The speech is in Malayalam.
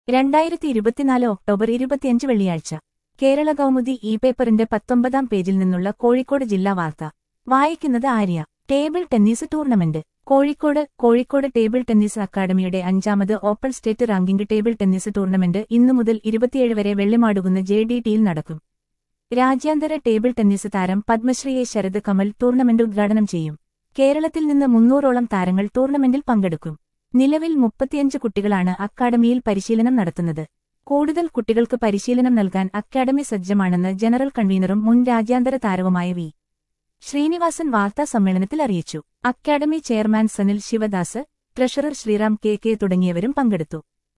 രണ്ടായിരത്തി ഇരുപത്തിനാല് ഒക്ടോബർ ഇരുപത്തിയഞ്ച് വെള്ളിയാഴ്ച കേരള കൗമുദി ഇ പേപ്പറിന്റെ പത്തൊമ്പതാം പേജിൽ നിന്നുള്ള കോഴിക്കോട് ജില്ലാ വാർത്ത വായിക്കുന്നത് Arya table tennis tournament Kozhikode Kozhikode table tennis അക്കാദമിയുടെ അഞ്ചാമത് open state ranking table tennis tournament ഇന്നു മുതൽ ഇരുപത്തിയേഴ് വരെ വെള്ളിമാടുകുന്ന് ജെ ഡി ടിയിൽ നടക്കും രാജ്യാന്തര ടേബിൾ ടെന്നീസ് താരം പത്മശ്രീ എ ശരത് കമൽ ടൂർണമെന്റ് ഉദ്ഘാടനം ചെയ്യും കേരളത്തിൽ നിന്ന് മുന്നൂറോളം താരങ്ങൾ ടൂർണമെന്റിൽ പങ്കെടുക്കും നിലവിൽ മുപ്പത്തിയഞ്ച് കുട്ടികളാണ് അക്കാദമിയിൽ പരിശീലനം നടത്തുന്നത് കൂടുതൽ കുട്ടികൾക്ക് പരിശീലനം നൽകാൻ അക്കാദമി സജ്ജമാണെന്ന് ജനറൽ കൺവീനറും മുൻ രാജ്യാന്തര താരവുമായ വി ശ്രീനിവാസൻ വാർത്താ സമ്മേളനത്തിൽ അറിയിച്ചു academy chairman Sanil Sivadas treasurer Sriram K K തുടങ്ങിയവരും പങ്കെടുത്തു